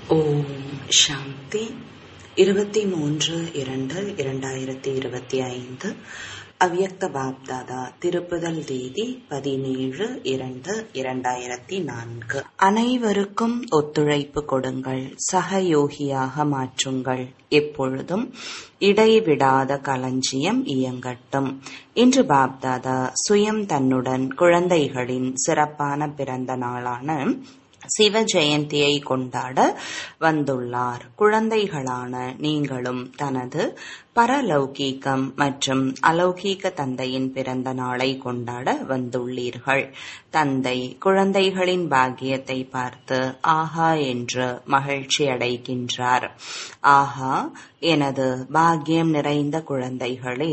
ஓம் சாந்தி இருபத்தி மூன்று இரண்டு இரண்டாயிரத்தி இருபத்தி ஐந்து அவ்யக்த பாப்தாதா திருப்புதல் தேதி பதினேழு இரண்டு இரண்டாயிரத்தி நான்கு அனைவருக்கும் ஒத்துழைப்பு கொடுங்கள் சகயோகியாக மாற்றுங்கள் எப்பொழுதும் இடைவிடாத களஞ்சியம் இயங்கட்டும் இன்று பாப்தாதா சுயம் தன்னுடன் குழந்தைகளின் சிறப்பான பிறந்த நாளான சிவ ஜெயந்தியை கொண்டாட வந்துள்ளார் குழந்தைகளான நீங்களும் தனது பரலௌகீகம் மற்றும் அலௌகீக தந்தையின் பிறந்த நாளை கொண்டாட வந்துள்ளீர்கள் தந்தை குழந்தைகளின் பாக்கியத்தை பார்த்து ஆஹா என்று மகிழ்ச்சி அடைகின்றார் ஆஹா எனது பாக்கியம் நிறைந்த குழந்தைகளே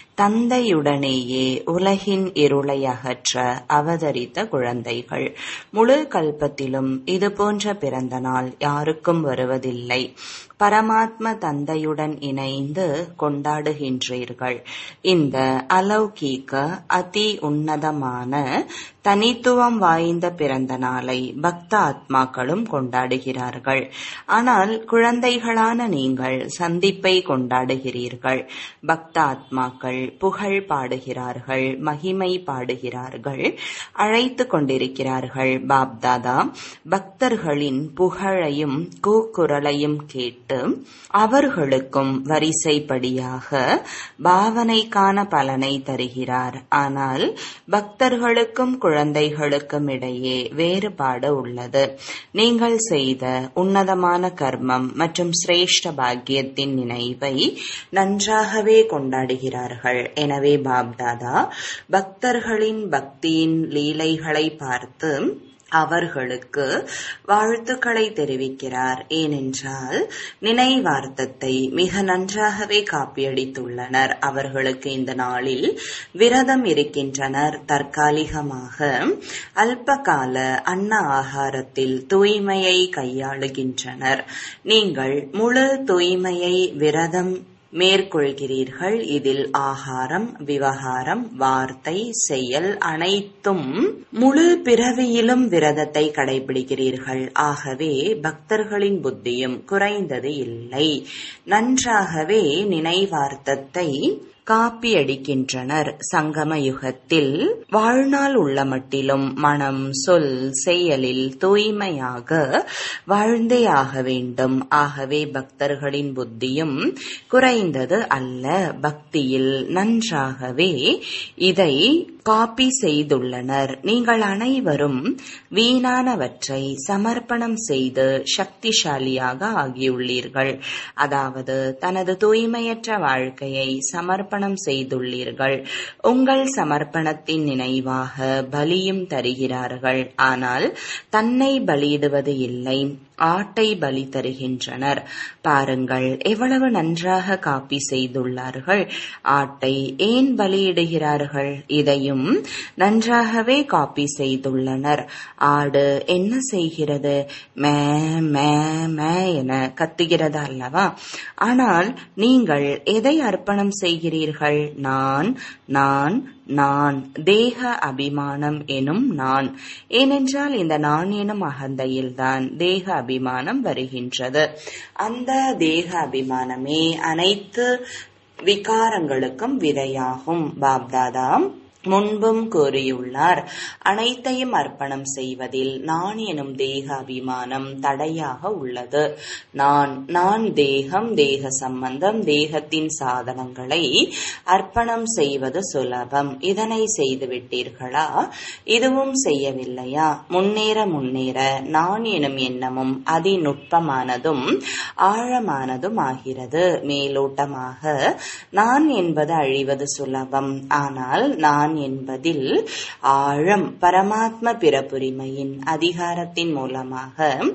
தந்தையுடனேயே உலகின் இருளை அகற்ற அவதரித்த குழந்தைகள் முழு கல்பத்திலும் இது போன்ற பிறந்த நாள் யாருக்கும் வருவதில்லை பரமாத்ம தந்தையுடன் இணைந்து கொண்டாடுகின்றீர்கள் இந்த அலௌகீக அதி உன்னதமான தனித்துவம் வாய்ந்த பிறந்த நாளை பக்த ஆத்மாக்களும் கொண்டாடுகிறார்கள் ஆனால் குழந்தைகளான நீங்கள் சந்திப்பை கொண்டாடுகிறீர்கள் பக்த ஆத்மாக்கள் புகழ் பாடுகிறார்கள் மகிமை பாடுகிறார்கள் அழைத்து கொண்டிருக்கிறார்கள் பாப்தாதா பக்தர்களின் புகழையும் கூக்குரலையும் கேட்டு அவர்களுக்கும் வரிசைப்படியாக பாவனைக்கான பலனை தருகிறார் ஆனால் பக்தர்களுக்கும் குழந்தைகளுக்கும் இடையே வேறுபாடு உள்ளது நீங்கள் செய்த உன்னதமான கர்மம் மற்றும் சிரேஷ்ட பாக்கியத்தின் நினைவை நன்றாகவே கொண்டாடுகிறார்கள் எனவே பாப்தாதா பக்தர்களின் பக்தியின் லீலைகளை பார்த்து அவர்களுக்கு வாழ்த்துக்களை தெரிவிக்கிறார் ஏனென்றால் நினைவார்த்தத்தை மிக நன்றாகவே காப்பியடித்துள்ளனர் அவர்களுக்கு இந்த நாளில் விரதம் இருக்கின்றனர் தற்காலிகமாக அல்பகால அன்ன ஆகாரத்தில் தூய்மையை கையாளுகின்றனர் நீங்கள் முழு தூய்மையை விரதம் மேற்கொள்கிறீர்கள் இதில் ஆகாரம் விவகாரம் வார்த்தை செயல் அனைத்தும் முழு பிறவியிலும் விரதத்தை கடைபிடிக்கிறீர்கள் ஆகவே பக்தர்களின் புத்தியும் குறைந்தது இல்லை நன்றாகவே நினைவார்த்தத்தை காப்பியடிக்கின்றனர் சங்கம யுகத்தில் வாழ்நாள் உள்ள மட்டிலும் மனம் சொல் செயலில் தூய்மையாக வாழ்ந்தே ஆக வேண்டும் ஆகவே பக்தர்களின் புத்தியும் குறைந்தது அல்ல பக்தியில் நன்றாகவே இதை காப்பி செய்துள்ளனர் நீங்கள் அனைவரும் வீணானவற்றை சமர்ப்பணம் செய்து சக்திசாலியாக ஆகியுள்ளீர்கள் அதாவது தனது தூய்மையற்ற வாழ்க்கையை சமர்ப்பணம் செய்துள்ளீர்கள் உங்கள் சமர்ப்பணத்தின் நினைவாக பலியும் தருகிறார்கள் ஆனால் தன்னை பலியிடுவது இல்லை ஆட்டை பலி தருகின்றனர் பாருங்கள் எவ்வளவு நன்றாக காப்பி செய்துள்ளார்கள் ஆட்டை ஏன் பலியிடுகிறார்கள் இதையும் நன்றாகவே காப்பி செய்துள்ளனர் ஆடு என்ன செய்கிறது மே மே மே என கத்துகிறது அல்லவா ஆனால் நீங்கள் எதை அர்ப்பணம் செய்கிறீர்கள் நான் நான் நான் தேக அபிமானம் எனும் நான் ஏனென்றால் இந்த நான் எனும் அகந்தையில்தான் தேக அபிமானம் வருகின்றது அந்த தேக அபிமானமே அனைத்து விகாரங்களுக்கும் விதையாகும் பாப்தாதா முன்பும் கூறியுள்ளார் அனைத்தையும் அர்ப்பணம் செய்வதில் நான் எனும் தேக அபிமானம் தடையாக உள்ளது நான் நான் தேகம் தேக சம்பந்தம் தேகத்தின் சாதனங்களை அர்ப்பணம் செய்வது சுலபம் இதனை செய்துவிட்டீர்களா இதுவும் செய்யவில்லையா முன்னேற முன்னேற நான் எனும் எண்ணமும் அதிநுட்பமானதும் ஆழமானதும் ஆகிறது மேலோட்டமாக நான் என்பது அழிவது சுலபம் ஆனால் நான் நான் என்பதில் ஆழம் பரமாத்ம பிறப்புரிமையின் அதிகாரத்தின் மூலமாக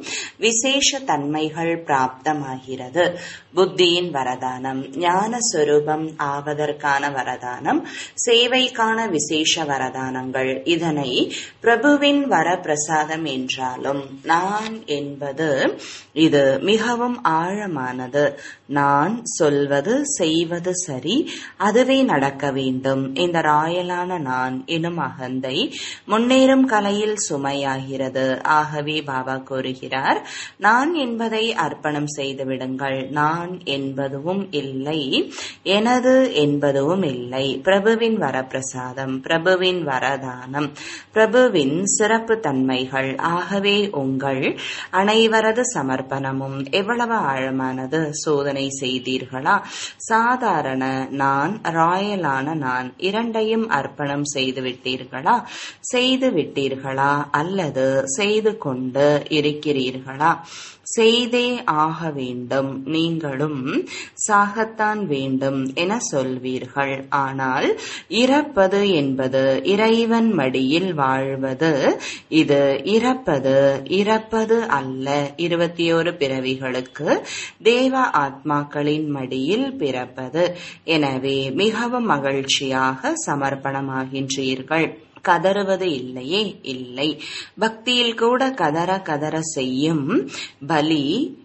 விசேஷ தன்மைகள் பிராப்தமாகிறது புத்தியின் வரதானம் ஞான சொரூபம் ஆவதற்கான வரதானம் சேவைக்கான விசேஷ வரதானங்கள் இதனை பிரபுவின் வரப்பிரசாதம் என்றாலும் நான் என்பது இது மிகவும் ஆழமானது நான் சொல்வது செய்வது சரி அதுவே நடக்க வேண்டும் இந்த ராயலான ராயலான நான் எனும் அகந்தை முன்னேறும் கலையில் சுமையாகிறது ஆகவே பாபா கூறுகிறார் நான் என்பதை அர்ப்பணம் செய்து விடுங்கள் நான் என்பதுவும் இல்லை எனது என்பதுவும் இல்லை பிரபுவின் வரப்பிரசாதம் பிரபுவின் வரதானம் பிரபுவின் சிறப்பு தன்மைகள் ஆகவே உங்கள் அனைவரது சமர்ப்பணமும் எவ்வளவு ஆழமானது சோதனை செய்தீர்களா சாதாரண நான் ராயலான நான் இரண்டையும் அர்ப்பணம் செய்து விட்டீர்களா செய்து விட்டீர்களா அல்லது செய்து கொண்டு இருக்கிறீர்களா செய்தே ஆக வேண்டும் நீங்களும் சாகத்தான் வேண்டும் என சொல்வீர்கள் ஆனால் இறப்பது என்பது இறைவன் மடியில் வாழ்வது இது இறப்பது இறப்பது அல்ல இருபத்தி ஒரு பிறவிகளுக்கு தேவ ஆத்மாக்களின் மடியில் பிறப்பது எனவே மிகவும் மகிழ்ச்சியாக சமர்ப்பணமாகின்றீர்கள் கதறுவது இல்லையே இல்லை பக்தியில் கூட கதற கதற செய்யும் பலி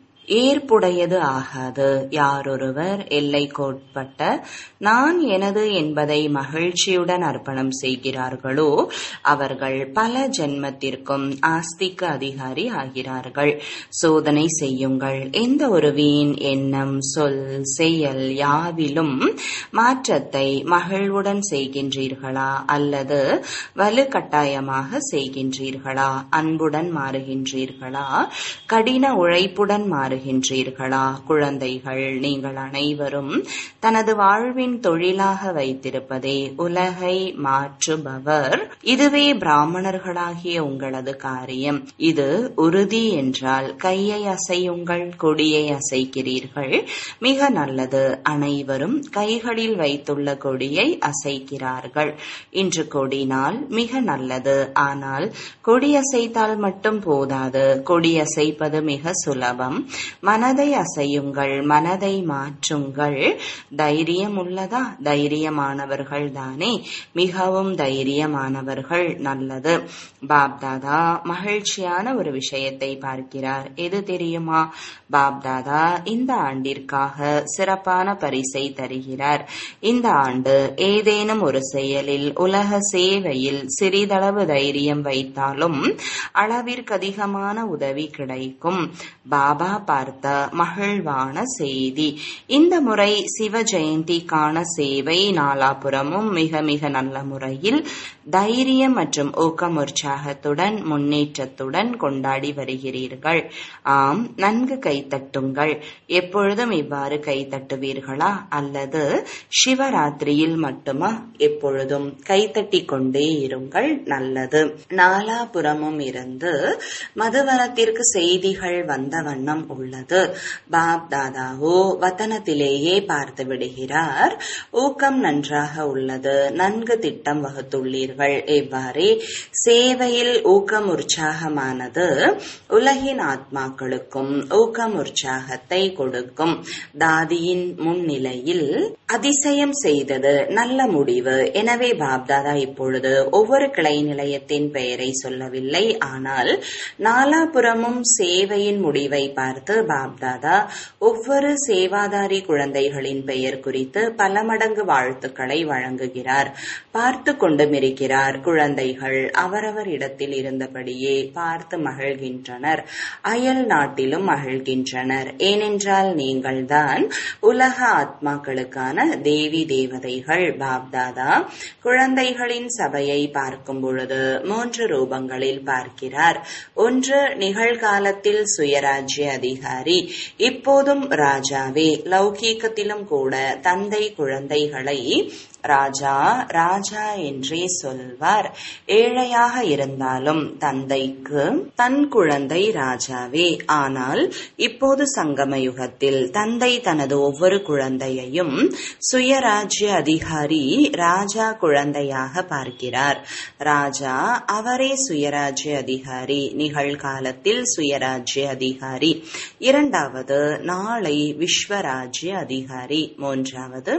ஏற்புடையது ஆகாது யாரொருவர் எல்லைக்கோட்பட்ட நான் எனது என்பதை மகிழ்ச்சியுடன் அர்ப்பணம் செய்கிறார்களோ அவர்கள் பல ஜென்மத்திற்கும் ஆஸ்திக்கு அதிகாரி ஆகிறார்கள் சோதனை செய்யுங்கள் எந்த ஒரு வீண் எண்ணம் சொல் செயல் யாவிலும் மாற்றத்தை மகிழ்வுடன் செய்கின்றீர்களா அல்லது வலுக்கட்டாயமாக செய்கின்றீர்களா அன்புடன் மாறுகின்றீர்களா கடின உழைப்புடன் மாறு வருகின்றீர்களா குழந்தைகள் நீங்கள் அனைவரும் தனது வாழ்வின் தொழிலாக வைத்திருப்பதே உலகை மாற்றுபவர் இதுவே பிராமணர்களாகிய உங்களது காரியம் இது உறுதி என்றால் கையை அசையுங்கள் கொடியை அசைக்கிறீர்கள் மிக நல்லது அனைவரும் கைகளில் வைத்துள்ள கொடியை அசைக்கிறார்கள் இன்று கொடினால் மிக நல்லது ஆனால் கொடி அசைத்தால் மட்டும் போதாது கொடி அசைப்பது மிக சுலபம் மனதை அசையுங்கள் மனதை மாற்றுங்கள் தைரியம் உள்ளதா தைரியமானவர்கள் தானே மிகவும் தைரியமானவர்கள் நல்லது பாப்தாதா மகிழ்ச்சியான ஒரு விஷயத்தை பார்க்கிறார் எது தெரியுமா பாப்தாதா இந்த ஆண்டிற்காக சிறப்பான பரிசை தருகிறார் இந்த ஆண்டு ஏதேனும் ஒரு செயலில் உலக சேவையில் சிறிதளவு தைரியம் வைத்தாலும் அளவிற்கு அதிகமான உதவி கிடைக்கும் பாபா பார்த்த மகிழ்வான செய்தி இந்த முறை சிவ ஜெயந்திக்கான சேவை நாலாபுறமும் மிக மிக நல்ல முறையில் தைரியம் மற்றும் ஊக்கம் உற்சாகத்துடன் முன்னேற்றத்துடன் கொண்டாடி வருகிறீர்கள் ஆம் நன்கு கைத்தட்டுங்கள் எப்பொழுதும் இவ்வாறு கைத்தட்டுவீர்களா அல்லது சிவராத்திரியில் மட்டுமா எப்பொழுதும் கைத்தட்டி கொண்டே இருங்கள் நல்லது நாலாபுறமும் இருந்து மதுவனத்திற்கு செய்திகள் வந்த வண்ணம் உள்ளது பாப் தாதாவோ வத்தனத்திலேயே பார்த்து விடுகிறார் ஊக்கம் நன்றாக உள்ளது நன்கு திட்டம் வகுத்துள்ளீர்கள் இவ்வாறே சேவையில் ஊக்கம் உற்சாகமானது உலகின் ஆத்மாக்களுக்கும் ஊக்கம் உற்சாகத்தை கொடுக்கும் தாதியின் முன்னிலையில் அதிசயம் செய்தது நல்ல முடிவு எனவே பாப்தாதா இப்பொழுது ஒவ்வொரு கிளை நிலையத்தின் பெயரை சொல்லவில்லை ஆனால் நாலாபுறமும் சேவையின் முடிவை பார்த்து பாப்தாதா ஒவ்வொரு சேவாதாரி குழந்தைகளின் பெயர் குறித்து பல மடங்கு வாழ்த்துக்களை வழங்குகிறார் பார்த்து கொண்டும் இருக்கிறார் குழந்தைகள் அவரவர் இடத்தில் இருந்தபடியே பார்த்து மகிழ்கின்றனர் அயல் நாட்டிலும் மகிழ்கின்றனர் ஏனென்றால் நீங்கள்தான் உலக ஆத்மாக்களுக்கான தேவி தேவதைகள் பாப்தாதா குழந்தைகளின் சபையை பார்க்கும் பொழுது மூன்று ரூபங்களில் பார்க்கிறார் ஒன்று நிகழ்காலத்தில் சுயராஜ்ய அதிகாரி இப்போதும் ராஜாவே லௌகீகத்திலும் கூட தந்தை குழந்தைகளை ராஜா ராஜா என்றே சொல்வார் ஏழையாக இருந்தாலும் தந்தைக்கு தன் குழந்தை ராஜாவே ஆனால் இப்போது சங்கம யுகத்தில் தந்தை தனது ஒவ்வொரு குழந்தையையும் சுயராஜ்ய அதிகாரி ராஜா குழந்தையாக பார்க்கிறார் ராஜா அவரே சுயராஜ்ய அதிகாரி நிகழ்காலத்தில் சுயராஜ்ய அதிகாரி இரண்டாவது நாளை விஸ்வராஜ்ய அதிகாரி மூன்றாவது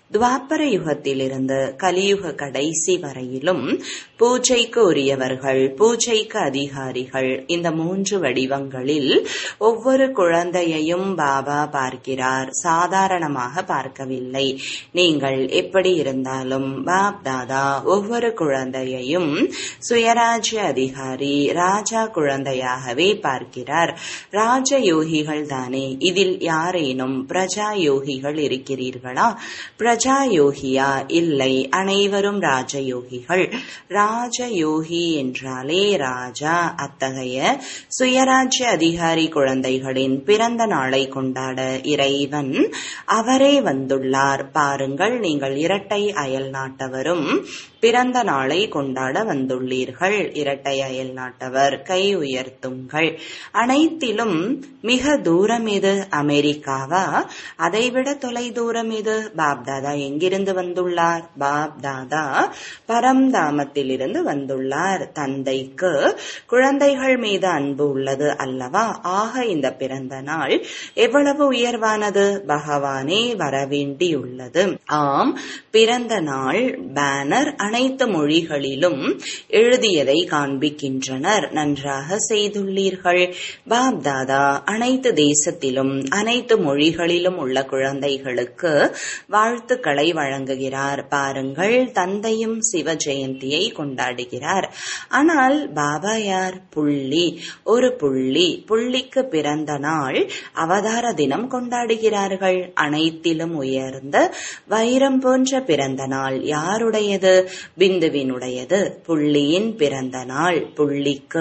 துவாபர யுகத்திலிருந்து கலியுக கடைசி வரையிலும் பூஜைக்கு உரியவர்கள் பூஜைக்கு அதிகாரிகள் இந்த மூன்று வடிவங்களில் ஒவ்வொரு குழந்தையையும் பாபா பார்க்கிறார் சாதாரணமாக பார்க்கவில்லை நீங்கள் எப்படி இருந்தாலும் பாப் தாதா ஒவ்வொரு குழந்தையையும் சுயராஜ்ய அதிகாரி ராஜா குழந்தையாகவே பார்க்கிறார் ராஜ யோகிகள் தானே இதில் யாரேனும் பிரஜா யோகிகள் இருக்கிறீர்களா பிரஜா யோகியா இல்லை அனைவரும் ராஜயோகிகள் ராஜயோகி என்றாலே ராஜா அத்தகைய சுயராஜ்ய அதிகாரி குழந்தைகளின் பிறந்த நாளை கொண்டாட இறைவன் அவரே வந்துள்ளார் பாருங்கள் நீங்கள் இரட்டை அயல் நாட்டவரும் பிறந்த நாளை கொண்டாட வந்துள்ளீர்கள் இரட்டை அயல் நாட்டவர் கை உயர்த்துங்கள் அனைத்திலும் மிக தூரம் எது அமெரிக்காவா அதைவிட தொலை தூரம் எது பாப்தாதா எங்கிருந்து வந்துள்ளார் பாப்தாதா பரம்தாமத்திலிருந்து வந்துள்ளார் தந்தைக்கு குழந்தைகள் மீது அன்பு உள்ளது அல்லவா ஆக இந்த பிறந்த நாள் எவ்வளவு உயர்வானது பகவானே வரவேண்டியுள்ளது ஆம் பிறந்த நாள் பேனர் அனைத்து மொழிகளிலும் எழுதியதை காண்பிக்கின்றனர் நன்றாக செய்துள்ளீர்கள் பாப்தாதா அனைத்து தேசத்திலும் அனைத்து மொழிகளிலும் உள்ள குழந்தைகளுக்கு வாழ்த்துக்களை வழங்குகிறார் பாருங்கள் தந்தையும் சிவ ஜெயந்தியை கொண்டாடுகிறார் ஆனால் பாபா யார் புள்ளி ஒரு புள்ளி புள்ளிக்கு பிறந்த நாள் அவதார தினம் கொண்டாடுகிறார்கள் அனைத்திலும் உயர்ந்த வைரம் போன்ற பிறந்த நாள் யாருடையது பிந்துவினுடையது புள்ளியின் பிறந்த நாள் புள்ளிக்கு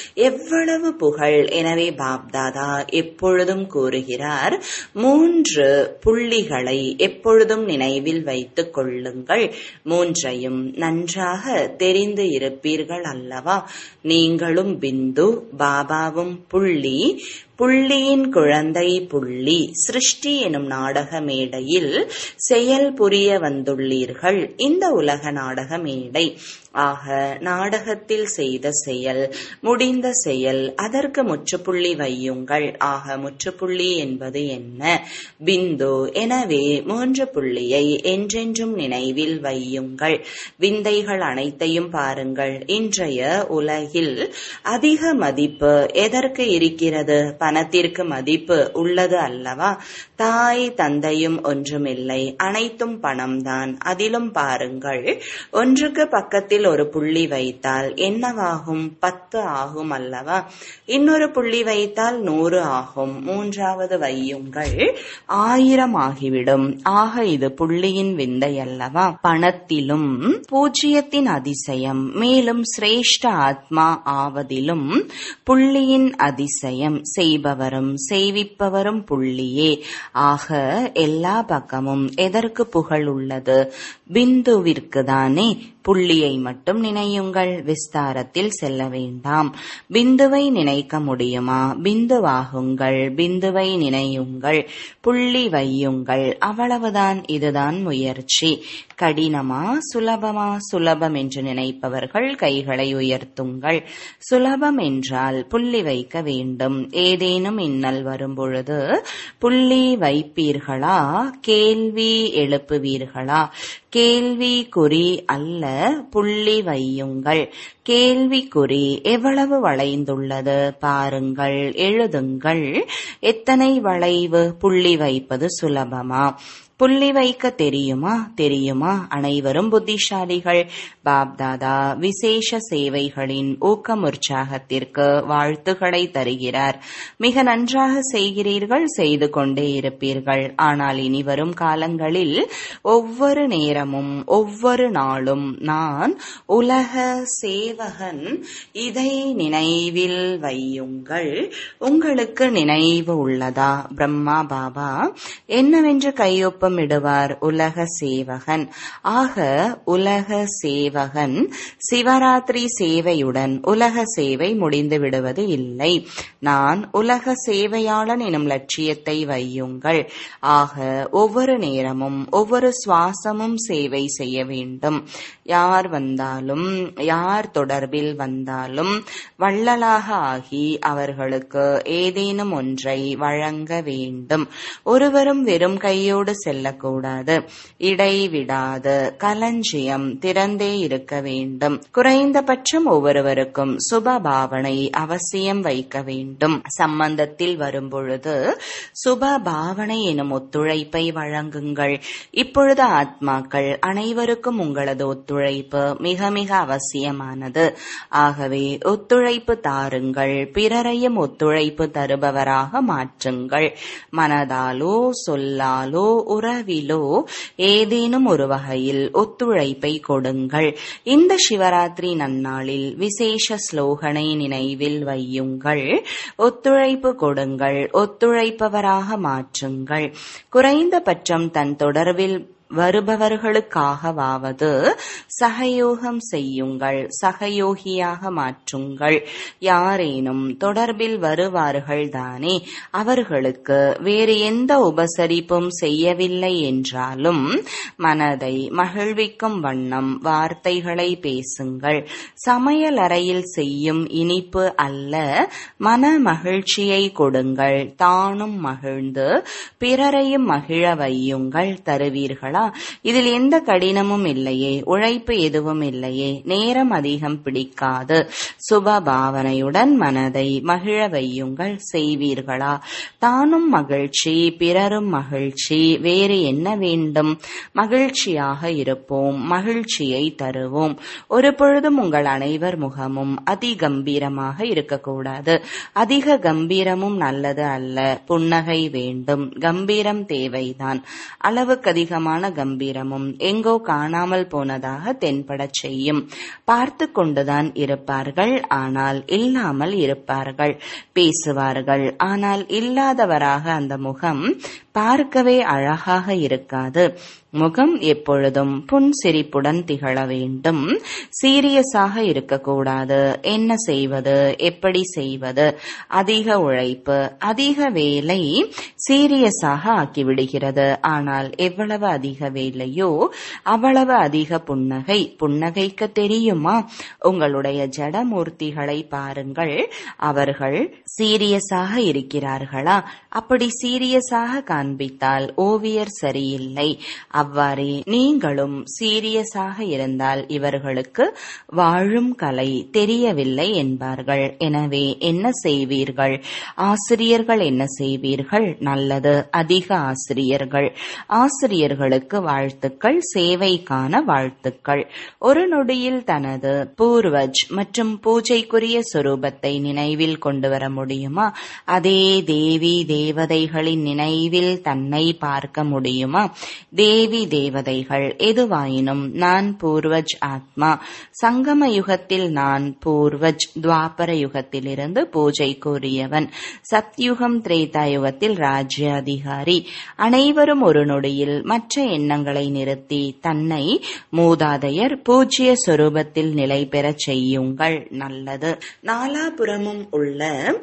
எவ்வளவு புகழ் எனவே பாப்தாதா எப்பொழுதும் கூறுகிறார் மூன்று புள்ளிகளை எப்பொழுதும் நினைவில் வைத்துக் கொள்ளுங்கள் மூன்றையும் நன்றாக தெரிந்து இருப்பீர்கள் அல்லவா நீங்களும் பிந்து பாபாவும் புள்ளி புள்ளியின் குழந்தை புள்ளி சிருஷ்டி எனும் நாடக மேடையில் செயல் புரிய வந்துள்ளீர்கள் இந்த உலக நாடக மேடை ஆக நாடகத்தில் செய்த செயல் முடிந்த செயல் அதற்கு முற்றுப்புள்ளி வையுங்கள் ஆக முற்றுப்புள்ளி என்பது என்ன பிந்து எனவே மூன்று புள்ளியை என்றென்றும் நினைவில் வையுங்கள் விந்தைகள் அனைத்தையும் பாருங்கள் இன்றைய உலகில் அதிக மதிப்பு எதற்கு இருக்கிறது பணத்திற்கு மதிப்பு உள்ளது அல்லவா தாய் தந்தையும் ஒன்றுமில்லை அனைத்தும் பணம்தான் அதிலும் பாருங்கள் ஒன்றுக்கு பக்கத்தில் ஒரு புள்ளி வைத்தால் என்னவாகும் பத்து ஆகும் அல்லவா இன்னொரு புள்ளி வைத்தால் நூறு ஆகும் மூன்றாவது வையுங்கள் ஆயிரம் ஆகிவிடும் ஆக இது புள்ளியின் விந்தை அல்லவா பணத்திலும் பூஜ்ஜியத்தின் அதிசயம் மேலும் சிரேஷ்ட ஆத்மா ஆவதிலும் புள்ளியின் அதிசயம் செய்பவரும் செய்விப்பவரும் புள்ளியே ஆக எல்லா பக்கமும் எதற்கு புகழ் உள்ளது பிந்துவிற்கு தானே புள்ளியை மட்டும் நினையுங்கள் விஸ்தாரத்தில் செல்ல வேண்டாம் பிந்துவை நினைக்க முடியுமா பிந்துவாகுங்கள் பிந்துவை நினையுங்கள் புள்ளி வையுங்கள் அவ்வளவுதான் இதுதான் முயற்சி கடினமா சுலபமா சுலபம் என்று நினைப்பவர்கள் கைகளை உயர்த்துங்கள் சுலபம் என்றால் புள்ளி வைக்க வேண்டும் ஏதேனும் இன்னல் வரும்பொழுது புள்ளி வைப்பீர்களா கேள்வி எழுப்புவீர்களா கேள்வி குறி அல்ல புள்ளி வையுங்கள் கேள்விக்குறி எவ்வளவு வளைந்துள்ளது பாருங்கள் எழுதுங்கள் எத்தனை வளைவு புள்ளி வைப்பது சுலபமா புள்ளி வைக்க தெரியுமா தெரியுமா அனைவரும் புத்திசாலிகள் பாப்தாதா விசேஷ சேவைகளின் ஊக்கம் உற்சாகத்திற்கு வாழ்த்துக்களை தருகிறார் மிக நன்றாக செய்கிறீர்கள் செய்து கொண்டே இருப்பீர்கள் ஆனால் இனி வரும் காலங்களில் ஒவ்வொரு நேரமும் ஒவ்வொரு நாளும் நான் உலக சேவகன் இதை நினைவில் வையுங்கள் உங்களுக்கு நினைவு உள்ளதா பிரம்மா பாபா என்னவென்று கையொப்பம் இடுவார் உலக சேவகன் ஆக உலக சேவகன் சிவராத்திரி சேவையுடன் உலக சேவை முடிந்து விடுவது இல்லை நான் உலக சேவையாளன் எனும் லட்சியத்தை வையுங்கள் ஆக ஒவ்வொரு நேரமும் ஒவ்வொரு சுவாசமும் சேவை செய்ய வேண்டும் யார் வந்தாலும் யார் தொடர்பில் வந்தாலும் வள்ளலாக ஆகி அவர்களுக்கு ஏதேனும் ஒன்றை வழங்க வேண்டும் ஒருவரும் வெறும் கையோடு செல்ல செல்லக்கூடாது இடைவிடாத களஞ்சியம் திறந்தே இருக்க வேண்டும் குறைந்தபட்சம் ஒவ்வொருவருக்கும் சுப பாவனை அவசியம் வைக்க வேண்டும் சம்பந்தத்தில் வரும்பொழுது சுப பாவனை எனும் ஒத்துழைப்பை வழங்குங்கள் இப்பொழுது ஆத்மாக்கள் அனைவருக்கும் உங்களது ஒத்துழைப்பு மிக மிக அவசியமானது ஆகவே ஒத்துழைப்பு தாருங்கள் பிறரையும் ஒத்துழைப்பு தருபவராக மாற்றுங்கள் மனதாலோ சொல்லாலோ உறவிலோ ஏதேனும் ஒரு வகையில் ஒத்துழைப்பை கொடுங்கள் இந்த சிவராத்திரி நன்னாளில் விசேஷ ஸ்லோகனை நினைவில் வையுங்கள் ஒத்துழைப்பு கொடுங்கள் ஒத்துழைப்பவராக மாற்றுங்கள் குறைந்தபட்சம் தன் தொடர்பில் வருபவர்களுக்காகவாவது சகயோகம் செய்யுங்கள் சகயோகியாக மாற்றுங்கள் யாரேனும் தொடர்பில் வருவார்கள் தானே அவர்களுக்கு வேறு எந்த உபசரிப்பும் செய்யவில்லை என்றாலும் மனதை மகிழ்விக்கும் வண்ணம் வார்த்தைகளை பேசுங்கள் சமையலறையில் செய்யும் இனிப்பு அல்ல மன மகிழ்ச்சியை கொடுங்கள் தானும் மகிழ்ந்து பிறரையும் மகிழ வையுங்கள் தருவீர்களா இதில் எந்த கடினமும் இல்லையே உழைப்பு எதுவும் இல்லையே நேரம் அதிகம் பிடிக்காது சுப பாவனையுடன் மனதை மகிழ வையுங்கள் செய்வீர்களா தானும் மகிழ்ச்சி பிறரும் மகிழ்ச்சி வேறு என்ன வேண்டும் மகிழ்ச்சியாக இருப்போம் மகிழ்ச்சியை தருவோம் ஒரு பொழுதும் உங்கள் அனைவர் முகமும் அதி கம்பீரமாக இருக்கக்கூடாது அதிக கம்பீரமும் நல்லது அல்ல புன்னகை வேண்டும் கம்பீரம் தேவைதான் அளவுக்கு அதிகமான கம்பீரமும் எங்கோ காணாமல் போனதாக தென்படச் செய்யும் பார்த்து கொண்டுதான் இருப்பார்கள் ஆனால் இல்லாமல் இருப்பார்கள் பேசுவார்கள் ஆனால் இல்லாதவராக அந்த முகம் பார்க்கவே அழகாக இருக்காது முகம் எப்பொழுதும் புன்சிரிப்புடன் திகழ வேண்டும் சீரியஸாக இருக்கக்கூடாது என்ன செய்வது எப்படி செய்வது அதிக உழைப்பு அதிக வேலை சீரியஸாக ஆக்கிவிடுகிறது ஆனால் எவ்வளவு அதிக வேலையோ அவ்வளவு அதிக புன்னகை புன்னகைக்க தெரியுமா உங்களுடைய ஜடமூர்த்திகளை பாருங்கள் அவர்கள் சீரியஸாக இருக்கிறார்களா அப்படி சீரியஸாக காண்பித்தால் ஓவியர் சரியில்லை அவ்வாறே நீங்களும் சீரியஸாக இருந்தால் இவர்களுக்கு வாழும் கலை தெரியவில்லை என்பார்கள் எனவே என்ன செய்வீர்கள் ஆசிரியர்கள் என்ன செய்வீர்கள் நல்லது அதிக ஆசிரியர்கள் ஆசிரியர்களுக்கு வாழ்த்துக்கள் சேவைக்கான வாழ்த்துக்கள் ஒரு நொடியில் தனது பூர்வஜ் மற்றும் பூஜைக்குரிய சொரூபத்தை நினைவில் கொண்டு வர முடியுமா அதே தேவி தேவதைகளின் நினைவில் தன்னை பார்க்க முடியுமா தேவி தேவதைகள் எதுவாயினும் நான் பூர்வஜ் ஆத்மா சங்கம யுகத்தில் நான் பூர்வஜ் துவாபர யுகத்திலிருந்து பூஜை கூறியவன் சத்யுகம் திரேதா யுகத்தில் ராஜ்ய அதிகாரி அனைவரும் ஒரு நொடியில் மற்ற எண்ணங்களை நிறுத்தி தன்னை மூதாதையர் பூஜ்ய சொரூபத்தில் நிலை பெறச் செய்யுங்கள் நல்லது நாலாபுறமும் உள்ள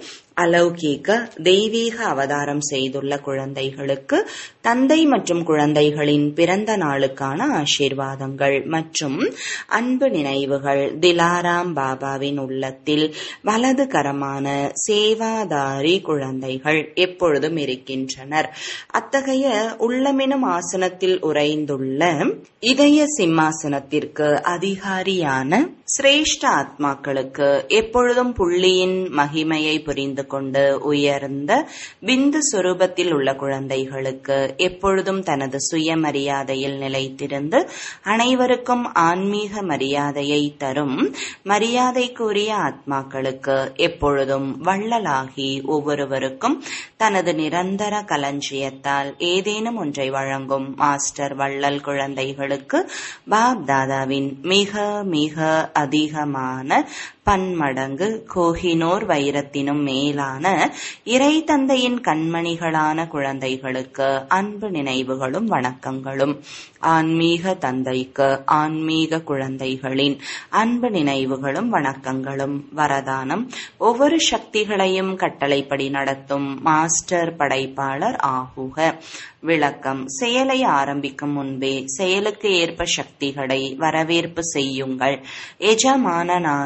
அலௌகீக தெய்வீக அவதாரம் செய்துள்ள குழந்தைகளுக்கு தந்தை மற்றும் குழந்தைகளின் பிறந்த நாளுக்கான ஆசீர்வாதங்கள் மற்றும் அன்பு நினைவுகள் திலாராம் பாபாவின் உள்ளத்தில் வலது கரமான சேவாதாரி குழந்தைகள் எப்பொழுதும் இருக்கின்றனர் அத்தகைய உள்ளமெனும் ஆசனத்தில் உறைந்துள்ள இதய சிம்மாசனத்திற்கு அதிகாரியான சிரேஷ்ட ஆத்மாக்களுக்கு எப்பொழுதும் புள்ளியின் மகிமையை புரிந்து கொண்டு உயர்ந்த பிந்து சொரூபத்தில் உள்ள குழந்தைகளுக்கு எப்பொழுதும் தனது சுயமரியாதையில் நிலைத்திருந்து அனைவருக்கும் ஆன்மீக மரியாதையை தரும் மரியாதைக்குரிய ஆத்மாக்களுக்கு எப்பொழுதும் வள்ளலாகி ஒவ்வொருவருக்கும் தனது நிரந்தர களஞ்சியத்தால் ஏதேனும் ஒன்றை வழங்கும் மாஸ்டர் வள்ளல் குழந்தைகளுக்கு பாப் தாதாவின் மிக மிக அதிகமான பன்மடங்கு கோஹினோர் வைரத்தினும் மேலான இறை தந்தையின் கண்மணிகளான குழந்தைகளுக்கு அன்பு நினைவுகளும் வணக்கங்களும் ஆன்மீக தந்தைக்கு ஆன்மீக குழந்தைகளின் அன்பு நினைவுகளும் வணக்கங்களும் வரதானம் ஒவ்வொரு சக்திகளையும் கட்டளைப்படி நடத்தும் மாஸ்டர் படைப்பாளர் ஆகுக விளக்கம் செயலை ஆரம்பிக்கும் முன்பே செயலுக்கு ஏற்ப சக்திகளை வரவேற்பு செய்யுங்கள் எஜமானனாகி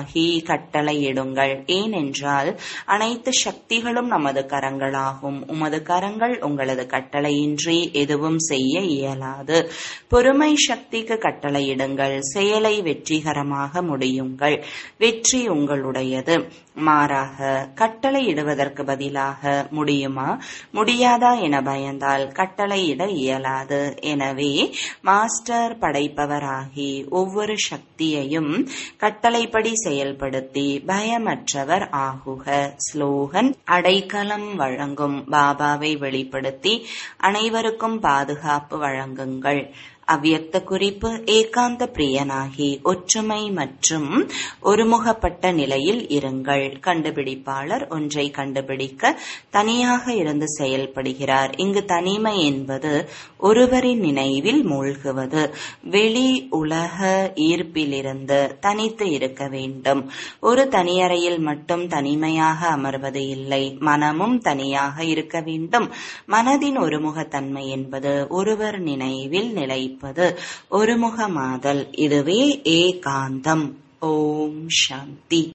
கட்டளையிடுங்கள் ஏனென்றால் அனைத்து சக்திகளும் நமது கரங்களாகும் உமது கரங்கள் உங்களது கட்டளையின்றி எதுவும் செய்ய இயலாது பொறுமை சக்திக்கு கட்டளையிடுங்கள் செயலை வெற்றிகரமாக முடியுங்கள் வெற்றி உங்களுடையது மாறாக கட்டளையிடுவதற்கு பதிலாக முடியுமா முடியாதா என பயந்தால் கட்டளையிட இயலாது எனவே மாஸ்டர் படைப்பவராகி ஒவ்வொரு சக்தியையும் கட்டளைப்படி செயல்படுத்தி பயமற்றவர் ஆகுக ஸ்லோகன் அடைக்கலம் வழங்கும் பாபாவை வெளிப்படுத்தி அனைவருக்கும் பாதுகாப்பு வழங்குங்கள் அவ்வியக்த குறிப்பு ஏகாந்த பிரியனாகி ஒற்றுமை மற்றும் ஒருமுகப்பட்ட நிலையில் இருங்கள் கண்டுபிடிப்பாளர் ஒன்றை கண்டுபிடிக்க தனியாக இருந்து செயல்படுகிறார் இங்கு தனிமை என்பது ஒருவரின் நினைவில் மூழ்குவது வெளி உலக ஈர்ப்பிலிருந்து தனித்து இருக்க வேண்டும் ஒரு தனியறையில் மட்டும் தனிமையாக அமர்வது இல்லை மனமும் தனியாக இருக்க வேண்டும் மனதின் ஒருமுகத்தன்மை என்பது ஒருவர் நினைவில் நிலைப்பது ஒருமுகமாதல் இதுவே ஏகாந்தம் ஓம் சாந்தி